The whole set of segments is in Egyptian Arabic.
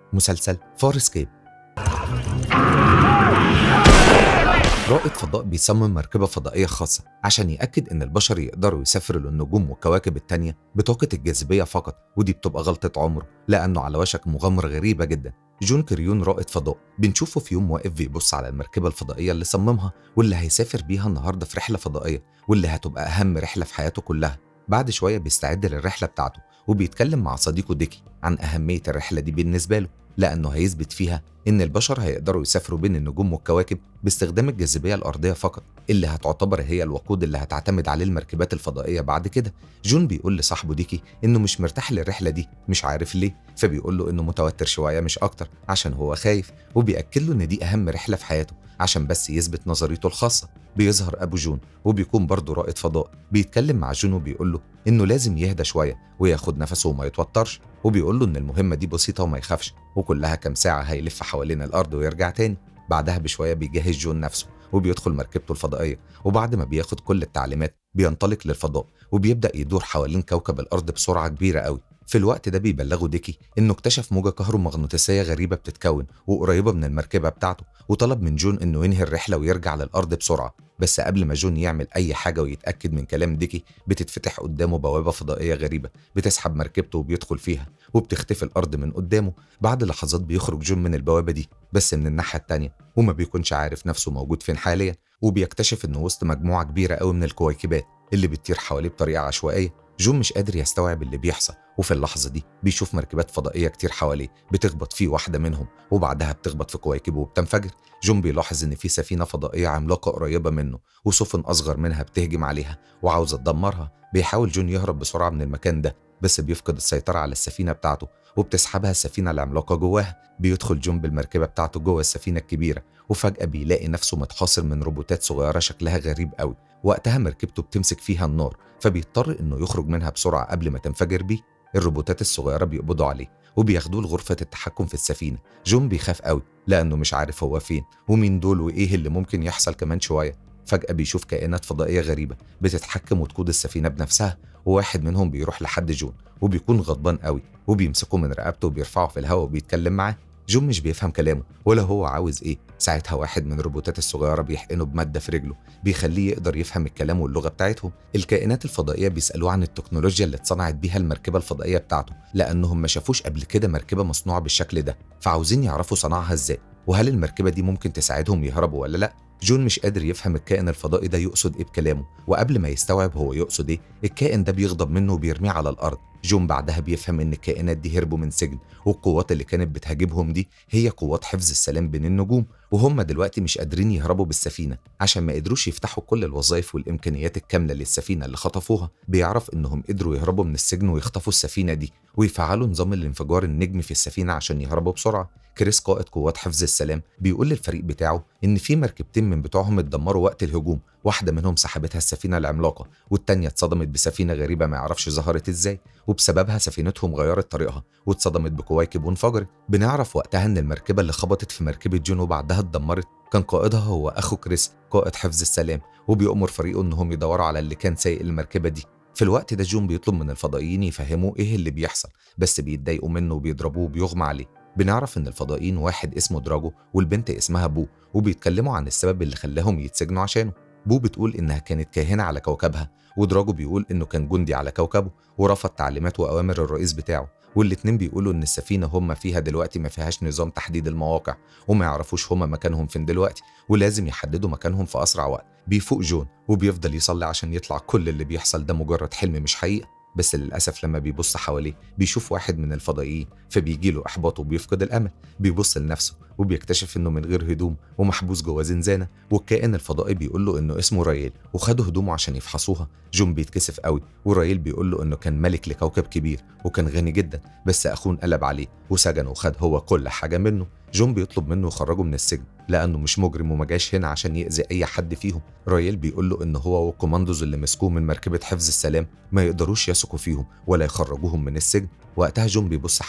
مسلسل فارسكيب رائد فضاء بيصمم مركبة فضائية خاصة عشان يأكد إن البشر يقدروا يسافروا للنجوم والكواكب التانية بطاقة الجاذبية فقط ودي بتبقى غلطة عمره لأنه على وشك مغامرة غريبة جدا جون كريون رائد فضاء بنشوفه في يوم واقف بيبص على المركبة الفضائية اللي صممها واللي هيسافر بيها النهاردة في رحلة فضائية واللي هتبقى أهم رحلة في حياته كلها بعد شوية بيستعد للرحلة بتاعته وبيتكلم مع صديقه ديكي عن أهمية الرحلة دي بالنسبة له لأنه هيثبت فيها إن البشر هيقدروا يسافروا بين النجوم والكواكب باستخدام الجاذبية الأرضية فقط اللي هتعتبر هي الوقود اللي هتعتمد عليه المركبات الفضائية بعد كده جون بيقول لصاحبه ديكي إنه مش مرتاح للرحلة دي مش عارف ليه فبيقول له إنه متوتر شوية مش أكتر عشان هو خايف وبيأكد له إن دي أهم رحلة في حياته عشان بس يثبت نظريته الخاصة بيظهر أبو جون وبيكون برضه رائد فضاء بيتكلم مع جون وبيقول له إنه لازم يهدى شوية وياخد نفسه وما يتوترش وبيقول له إن المهمة دي بسيطة وما يخافش وكلها كام ساعة هيلف حوالين الأرض ويرجع تاني بعدها بشوية بيجهز جون نفسه وبيدخل مركبته الفضائية وبعد ما بياخد كل التعليمات بينطلق للفضاء وبيبدأ يدور حوالين كوكب الأرض بسرعة كبيرة قوي في الوقت ده بيبلغوا ديكي انه اكتشف موجة كهرومغناطيسية غريبة بتتكون وقريبة من المركبة بتاعته وطلب من جون انه ينهي الرحلة ويرجع للأرض بسرعة بس قبل ما جون يعمل أي حاجة ويتأكد من كلام ديكي بتتفتح قدامه بوابة فضائية غريبة بتسحب مركبته وبيدخل فيها وبتختفي الأرض من قدامه بعد لحظات بيخرج جون من البوابة دي بس من الناحية التانية وما بيكونش عارف نفسه موجود فين حاليا وبيكتشف انه وسط مجموعة كبيرة قوي من الكويكبات اللي بتطير حواليه بطريقة عشوائية جون مش قادر يستوعب اللي بيحصل وفي اللحظة دي بيشوف مركبات فضائية كتير حواليه بتخبط فيه واحدة منهم وبعدها بتخبط في كواكبه وبتنفجر جون بيلاحظ إن في سفينة فضائية عملاقة قريبة منه وسفن أصغر منها بتهجم عليها وعاوزة تدمرها بيحاول جون يهرب بسرعة من المكان ده بس بيفقد السيطرة على السفينة بتاعته وبتسحبها السفينة العملاقة جواها بيدخل جون بالمركبة بتاعته جوه السفينة الكبيرة وفجأة بيلاقي نفسه متحاصر من روبوتات صغيرة شكلها غريب قوي وقتها مركبته بتمسك فيها النار فبيضطر انه يخرج منها بسرعة قبل ما تنفجر بيه الروبوتات الصغيرة بيقبضوا عليه وبياخدوه لغرفة التحكم في السفينة جون بيخاف قوي لأنه مش عارف هو فين ومين دول وإيه اللي ممكن يحصل كمان شوية فجأة بيشوف كائنات فضائية غريبة بتتحكم وتقود السفينة بنفسها وواحد منهم بيروح لحد جون وبيكون غضبان قوي وبيمسكه من رقبته وبيرفعه في الهواء وبيتكلم معاه جون مش بيفهم كلامه ولا هو عاوز ايه ساعتها واحد من الروبوتات الصغيره بيحقنه بماده في رجله بيخليه يقدر يفهم الكلام واللغه بتاعتهم الكائنات الفضائيه بيسالوه عن التكنولوجيا اللي اتصنعت بيها المركبه الفضائيه بتاعته لانهم ما شافوش قبل كده مركبه مصنوعه بالشكل ده فعاوزين يعرفوا صنعها ازاي وهل المركبه دي ممكن تساعدهم يهربوا ولا لا جون مش قادر يفهم الكائن الفضائي ده يقصد ايه بكلامه وقبل ما يستوعب هو يقصد ايه الكائن ده بيغضب منه وبيرميه على الارض جون بعدها بيفهم ان الكائنات دي هربوا من سجن والقوات اللي كانت بتهاجمهم دي هي قوات حفظ السلام بين النجوم وهم دلوقتي مش قادرين يهربوا بالسفينه عشان ما قدروش يفتحوا كل الوظائف والامكانيات الكامله للسفينه اللي خطفوها بيعرف انهم قدروا يهربوا من السجن ويخطفوا السفينه دي ويفعلوا نظام الانفجار النجمي في السفينه عشان يهربوا بسرعه كريس قائد قوات حفظ السلام بيقول للفريق بتاعه ان في مركبتين من بتوعهم اتدمروا وقت الهجوم واحده منهم سحبتها السفينه العملاقه والتانيه اتصدمت بسفينه غريبه ما يعرفش ظهرت ازاي وبسببها سفينتهم غيرت طريقها واتصدمت بكواكب وانفجرت بنعرف وقتها ان المركبه اللي خبطت في مركبه جون وبعدها اتدمرت كان قائدها هو اخو كريس قائد حفظ السلام وبيأمر فريقه انهم يدوروا على اللي كان سايق المركبه دي في الوقت ده جون بيطلب من الفضائيين يفهموه ايه اللي بيحصل بس بيتضايقوا منه وبيضربوه وبيغمى عليه بنعرف ان الفضائيين واحد اسمه دراجو والبنت اسمها بو وبيتكلموا عن السبب اللي خلاهم يتسجنوا عشانه بو بتقول انها كانت كاهنه على كوكبها ودراجو بيقول انه كان جندي على كوكبه ورفض تعليمات واوامر الرئيس بتاعه والاتنين بيقولوا ان السفينه هم فيها دلوقتي ما فيهاش نظام تحديد المواقع وما يعرفوش هم مكانهم فين دلوقتي ولازم يحددوا مكانهم في اسرع وقت بيفوق جون وبيفضل يصلي عشان يطلع كل اللي بيحصل ده مجرد حلم مش حقيقه بس للأسف لما بيبص حواليه بيشوف واحد من الفضائيين فبيجيله إحباط وبيفقد الأمل بيبص لنفسه وبيكتشف إنه من غير هدوم ومحبوس جوه زنزانة والكائن الفضائي بيقول له إنه اسمه رايل وخدوا هدومه عشان يفحصوها جون بيتكسف قوي ورايل بيقول له إنه كان ملك لكوكب كبير وكان غني جدا بس أخوه انقلب عليه وسجنه وخد هو كل حاجة منه جون بيطلب منه يخرجه من السجن لانه مش مجرم وما جاش هنا عشان يأذي اي حد فيهم رايل بيقول له ان هو والكوماندوز اللي مسكوه من مركبه حفظ السلام ما يقدروش يثقوا فيهم ولا يخرجوهم من السجن وقتها جون بيبص حواليه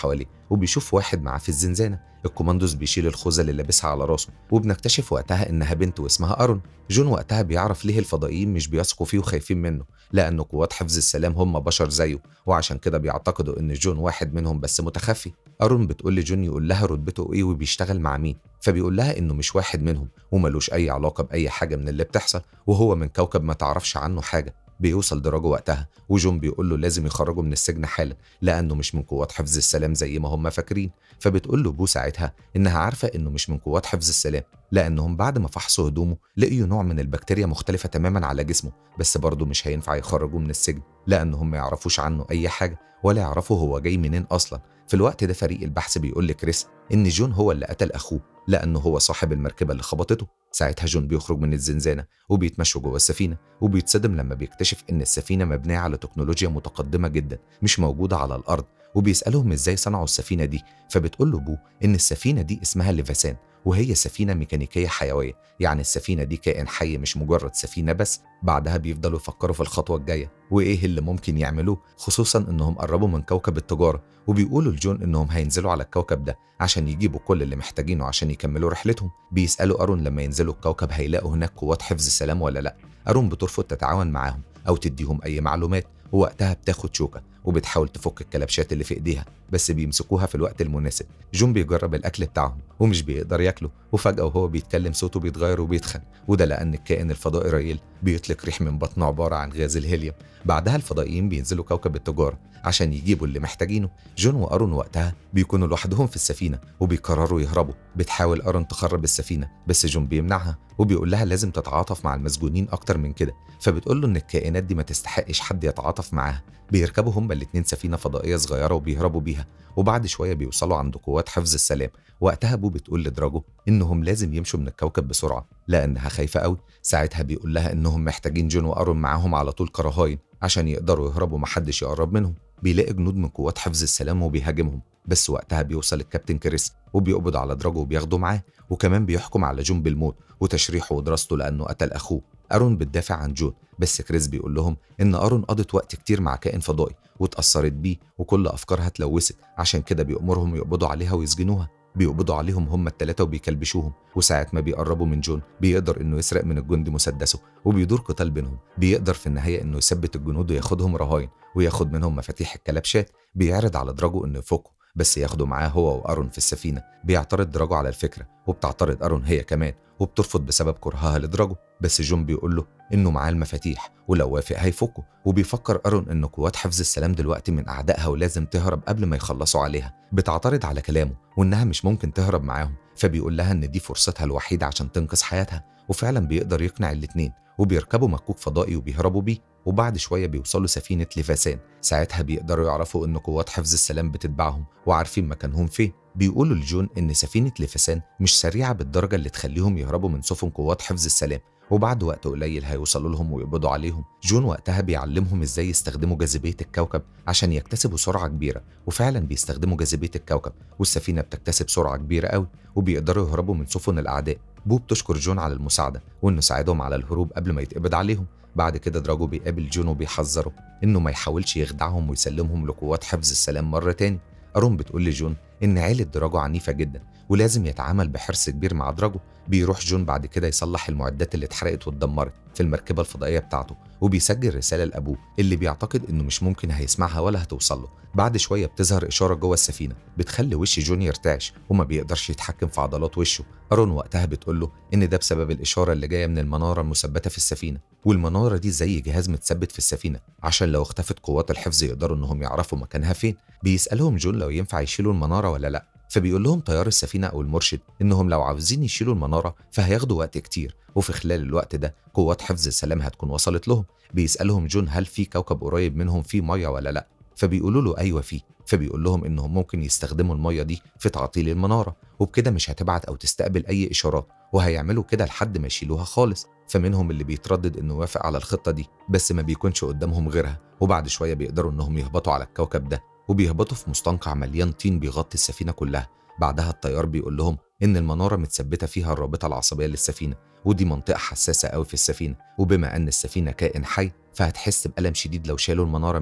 وبيشوف واحد معاه في الزنزانة الكوماندوز بيشيل الخوذة اللي لابسها على راسه وبنكتشف وقتها إنها بنت واسمها أرون جون وقتها بيعرف ليه الفضائيين مش بيثقوا فيه وخايفين منه لأن قوات حفظ السلام هم بشر زيه وعشان كده بيعتقدوا إن جون واحد منهم بس متخفي أرون بتقول لجون يقول لها رتبته إيه وبيشتغل مع مين فبيقول لها إنه مش واحد منهم وملوش أي علاقة بأي حاجة من اللي بتحصل وهو من كوكب ما تعرفش عنه حاجة بيوصل دراجو وقتها وجون بيقول له لازم يخرجه من السجن حالا لانه مش من قوات حفظ السلام زي ما هم فاكرين فبتقول له بو ساعتها انها عارفه انه مش من قوات حفظ السلام لانهم بعد ما فحصوا هدومه لقيوا نوع من البكتيريا مختلفه تماما على جسمه بس برضه مش هينفع يخرجوه من السجن لانهم ما يعرفوش عنه اي حاجه ولا يعرفوا هو جاي منين اصلا في الوقت ده فريق البحث بيقول لكريس ان جون هو اللي قتل اخوه لانه هو صاحب المركبه اللي خبطته ساعتها جون بيخرج من الزنزانه وبيتمشوا جوه السفينه وبيتصدم لما بيكتشف ان السفينه مبنيه على تكنولوجيا متقدمه جدا مش موجوده على الارض وبيسالهم ازاي صنعوا السفينه دي فبتقول له بو ان السفينه دي اسمها ليفاسان وهي سفينة ميكانيكية حيوية يعني السفينة دي كائن حي مش مجرد سفينة بس بعدها بيفضلوا يفكروا في الخطوة الجاية وإيه اللي ممكن يعملوه خصوصا إنهم قربوا من كوكب التجارة وبيقولوا لجون إنهم هينزلوا على الكوكب ده عشان يجيبوا كل اللي محتاجينه عشان يكملوا رحلتهم بيسألوا أرون لما ينزلوا الكوكب هيلاقوا هناك قوات حفظ سلام ولا لأ أرون بترفض تتعاون معاهم أو تديهم أي معلومات ووقتها بتاخد شوكة وبتحاول تفك الكلبشات اللي في ايديها بس بيمسكوها في الوقت المناسب جون بيجرب الاكل بتاعهم ومش بيقدر ياكله وفجاه وهو بيتكلم صوته بيتغير وبيتخن وده لان الكائن الفضائي رايل بيطلق ريح من بطنه عباره عن غاز الهيليوم بعدها الفضائيين بينزلوا كوكب التجاره عشان يجيبوا اللي محتاجينه جون وارون وقتها بيكونوا لوحدهم في السفينه وبيقرروا يهربوا بتحاول ارون تخرب السفينه بس جون بيمنعها وبيقول لها لازم تتعاطف مع المسجونين اكتر من كده فبتقول له ان الكائنات دي ما تستحقش حد يتعاطف معاها بيركبوا هما الاتنين سفينه فضائيه صغيره وبيهربوا بيها وبعد شويه بيوصلوا عند قوات حفظ السلام وقتها بو بتقول لدراجو انهم لازم يمشوا من الكوكب بسرعه لانها خايفه قوي ساعتها بيقول لها انهم محتاجين جون وارون معاهم على طول كرهاين عشان يقدروا يهربوا محدش يقرب منهم بيلاقي جنود من قوات حفظ السلام وبيهاجمهم بس وقتها بيوصل الكابتن كريس وبيقبض على دراجو وبياخده معاه وكمان بيحكم على جون بالموت وتشريحه ودراسته لانه قتل اخوه ارون بتدافع عن جون بس كريس بيقول لهم ان ارون قضت وقت كتير مع كائن فضائي واتاثرت بيه وكل افكارها اتلوثت عشان كده بيأمرهم يقبضوا عليها ويسجنوها بيقبضوا عليهم هم التلاتة وبيكلبشوهم وساعة ما بيقربوا من جون بيقدر انه يسرق من الجندي مسدسه وبيدور قتال بينهم بيقدر في النهاية انه يثبت الجنود وياخدهم رهاين وياخد منهم مفاتيح الكلبشات بيعرض على دراجو انه يفكه بس ياخده معاه هو وارون في السفينه بيعترض دراجو على الفكره وبتعترض ارون هي كمان وبترفض بسبب كرهها لدراجو بس جون بيقول له انه معاه المفاتيح ولو وافق هيفكه وبيفكر ارون ان قوات حفظ السلام دلوقتي من اعدائها ولازم تهرب قبل ما يخلصوا عليها بتعترض على كلامه وانها مش ممكن تهرب معاهم فبيقول لها ان دي فرصتها الوحيده عشان تنقذ حياتها وفعلا بيقدر يقنع الاتنين وبيركبوا مكوك فضائي وبيهربوا بيه وبعد شويه بيوصلوا سفينه ليفاسان ساعتها بيقدروا يعرفوا ان قوات حفظ السلام بتتبعهم وعارفين مكانهم فين بيقولوا لجون ان سفينه ليفاسان مش سريعه بالدرجه اللي تخليهم يهربوا من سفن قوات حفظ السلام وبعد وقت قليل هيوصلوا لهم ويقبضوا عليهم جون وقتها بيعلمهم ازاي يستخدموا جاذبيه الكوكب عشان يكتسبوا سرعه كبيره وفعلا بيستخدموا جاذبيه الكوكب والسفينه بتكتسب سرعه كبيره قوي وبيقدروا يهربوا من سفن الاعداء بو بتشكر جون على المساعده وانه ساعدهم على الهروب قبل ما يتقبض عليهم بعد كده دراجو بيقابل جون وبيحذره انه ما يحاولش يخدعهم ويسلمهم لقوات حفظ السلام مره تاني ارون بتقول لجون ان عيله دراجو عنيفه جدا ولازم يتعامل بحرص كبير مع دراجو بيروح جون بعد كده يصلح المعدات اللي اتحرقت واتدمرت في المركبه الفضائيه بتاعته وبيسجل رساله لابوه اللي بيعتقد انه مش ممكن هيسمعها ولا هتوصل له بعد شويه بتظهر اشاره جوه السفينه بتخلي وش جون يرتعش وما بيقدرش يتحكم في عضلات وشه ارون وقتها بتقول له ان ده بسبب الاشاره اللي جايه من المناره المثبته في السفينه والمناره دي زي جهاز متثبت في السفينه عشان لو اختفت قوات الحفظ يقدروا انهم يعرفوا مكانها فين بيسالهم جون لو ينفع يشيلوا المناره ولا لا فبيقول لهم طيار السفينه او المرشد انهم لو عاوزين يشيلوا المناره فهياخدوا وقت كتير وفي خلال الوقت ده قوات حفظ السلام هتكون وصلت لهم بيسالهم جون هل في كوكب قريب منهم فيه ميه ولا لا فبيقولوا له ايوه فيه فبيقول لهم انهم ممكن يستخدموا الميه دي في تعطيل المناره وبكده مش هتبعت او تستقبل اي اشارات وهيعملوا كده لحد ما يشيلوها خالص فمنهم اللي بيتردد انه يوافق على الخطه دي بس ما بيكونش قدامهم غيرها وبعد شويه بيقدروا انهم يهبطوا على الكوكب ده وبيهبطوا في مستنقع مليان طين بيغطي السفينه كلها بعدها الطيار بيقول لهم ان المناره متثبته فيها الرابطه العصبيه للسفينه ودي منطقه حساسه قوي في السفينه وبما ان السفينه كائن حي فهتحس بألم شديد لو شالوا المناره منها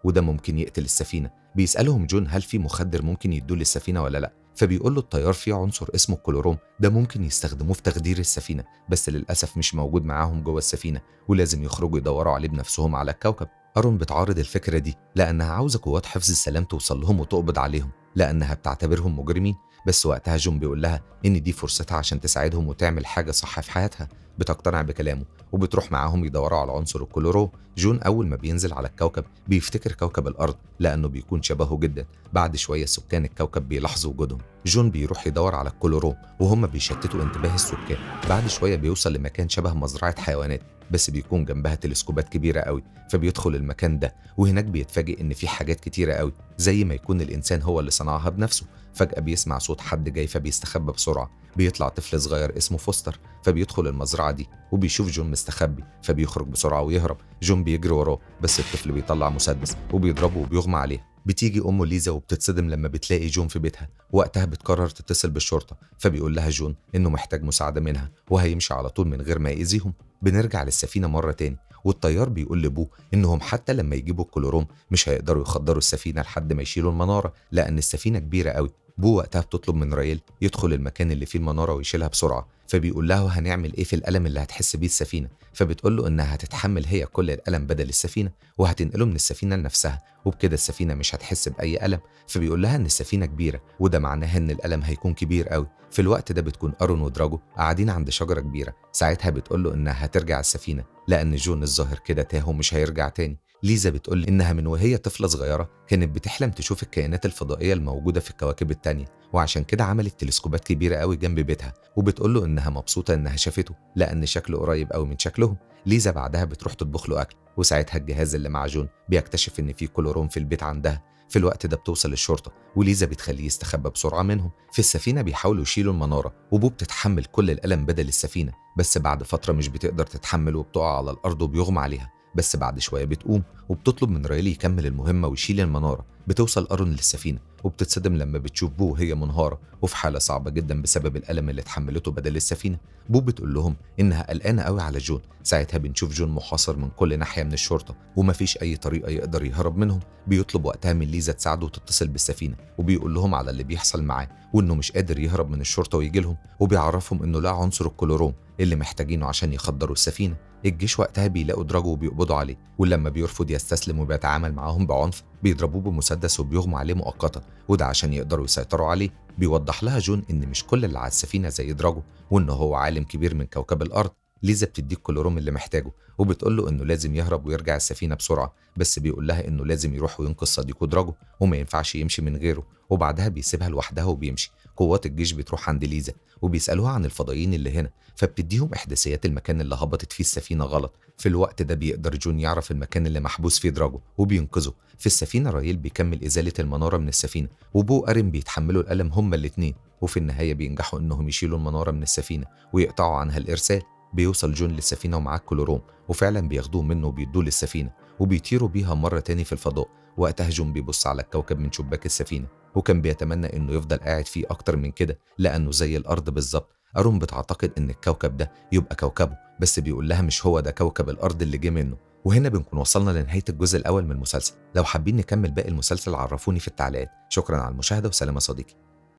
وده ممكن يقتل السفينة بيسألهم جون هل في مخدر ممكن يدوه للسفينة ولا لأ فبيقول له الطيار فيه عنصر اسمه الكلوروم ده ممكن يستخدموه في تخدير السفينة بس للأسف مش موجود معاهم جوه السفينة ولازم يخرجوا يدوروا عليه بنفسهم على الكوكب أرون بتعارض الفكرة دي لأنها عاوزة قوات حفظ السلام توصل لهم وتقبض عليهم لأنها بتعتبرهم مجرمين بس وقتها جون بيقول لها إن دي فرصتها عشان تساعدهم وتعمل حاجة صح في حياتها بتقتنع بكلامه وبتروح معاهم يدوروا على عنصر الكلورو جون أول ما بينزل على الكوكب بيفتكر كوكب الأرض لأنه بيكون شبهه جدا بعد شوية سكان الكوكب بيلاحظوا وجودهم جون بيروح يدور على الكلورو وهم بيشتتوا انتباه السكان بعد شوية بيوصل لمكان شبه مزرعة حيوانات بس بيكون جنبها تلسكوبات كبيرة قوي فبيدخل المكان ده وهناك بيتفاجئ إن في حاجات كتيرة قوي زي ما يكون الإنسان هو اللي صنعها بنفسه فجأة بيسمع صوت حد جاي فبيستخبى بسرعة بيطلع طفل صغير اسمه فوستر فبيدخل المزرعة دي وبيشوف جون مستخبي فبيخرج بسرعة ويهرب جون بيجري وراه بس الطفل بيطلع مسدس وبيضربه وبيغمى عليه بتيجي أمه ليزا وبتتصدم لما بتلاقي جون في بيتها وقتها بتقرر تتصل بالشرطة فبيقول لها جون إنه محتاج مساعدة منها وهيمشي على طول من غير ما يأذيهم بنرجع للسفينة مرة تاني والطيار بيقول لابوه انهم حتى لما يجيبوا الكلوروم مش هيقدروا يخدروا السفينه لحد ما يشيلوا المناره لان السفينه كبيره قوي بو وقتها بتطلب من رايل يدخل المكان اللي فيه المناره ويشيلها بسرعه فبيقول لها هنعمل ايه في الالم اللي هتحس بيه السفينه فبتقول له انها هتتحمل هي كل الالم بدل السفينه وهتنقله من السفينه لنفسها وبكده السفينه مش هتحس باي الم فبيقول لها ان السفينه كبيره وده معناه ان الالم هيكون كبير قوي في الوقت ده بتكون ارون ودراجو قاعدين عند شجره كبيره ساعتها بتقول له انها هترجع السفينه لان جون الظاهر كده تاه ومش هيرجع تاني ليزا بتقول إنها من وهي طفلة صغيرة كانت بتحلم تشوف الكائنات الفضائية الموجودة في الكواكب التانية وعشان كده عملت تلسكوبات كبيرة قوي جنب بيتها وبتقول له إنها مبسوطة إنها شافته لأن شكله قريب قوي من شكلهم ليزا بعدها بتروح تطبخ له أكل وساعتها الجهاز اللي مع جون بيكتشف إن في كلوروم في البيت عندها في الوقت ده بتوصل الشرطة وليزا بتخليه يستخبى بسرعة منهم في السفينة بيحاولوا يشيلوا المنارة وبو بتتحمل كل الألم بدل السفينة بس بعد فترة مش بتقدر تتحمل وبتقع على الأرض وبيغمى عليها بس بعد شوية بتقوم وبتطلب من رايلي يكمل المهمة ويشيل المنارة بتوصل أرون للسفينة وبتتصدم لما بتشوف بو وهي منهارة وفي حالة صعبة جدا بسبب الألم اللي اتحملته بدل السفينة بو بتقول لهم إنها قلقانة قوي على جون ساعتها بنشوف جون محاصر من كل ناحية من الشرطة ومفيش أي طريقة يقدر يهرب منهم بيطلب وقتها من ليزا تساعده وتتصل بالسفينة وبيقول لهم على اللي بيحصل معاه وإنه مش قادر يهرب من الشرطة ويجي لهم وبيعرفهم إنه لا عنصر الكلوروم اللي محتاجينه عشان يخدروا السفينة الجيش وقتها بيلاقوا دراجو وبيقبضوا عليه ولما بيرفض يستسلم وبيتعامل معاهم بعنف بيضربوه بمسدس وبيغموا عليه مؤقتا وده عشان يقدروا يسيطروا عليه بيوضح لها جون ان مش كل اللي على السفينه زي دراجو وان هو عالم كبير من كوكب الارض ليزا بتديك الكلوروم اللي محتاجه وبتقول له انه لازم يهرب ويرجع السفينه بسرعه بس بيقول لها انه لازم يروح وينقذ صديقه دراجو وما ينفعش يمشي من غيره وبعدها بيسيبها لوحدها وبيمشي قوات الجيش بتروح عند ليزا وبيسالوها عن الفضائيين اللي هنا فبتديهم احداثيات المكان اللي هبطت فيه السفينه غلط في الوقت ده بيقدر جون يعرف المكان اللي محبوس فيه دراجو وبينقذه في السفينه رايل بيكمل ازاله المناره من السفينه وبو ارم بيتحملوا الالم هما الاتنين وفي النهايه بينجحوا انهم يشيلوا المناره من السفينه ويقطعوا عنها الارسال بيوصل جون للسفينه ومعاه كلوروم وفعلا بياخدوه منه وبيدوه للسفينه وبيطيروا بيها مره تاني في الفضاء وقتها جون بيبص على الكوكب من شباك السفينه وكان بيتمنى انه يفضل قاعد فيه اكتر من كده لانه زي الارض بالظبط ارون بتعتقد ان الكوكب ده يبقى كوكبه بس بيقول لها مش هو ده كوكب الارض اللي جه منه وهنا بنكون وصلنا لنهايه الجزء الاول من المسلسل لو حابين نكمل باقي المسلسل عرفوني في التعليقات شكرا على المشاهده وسلام يا صديقي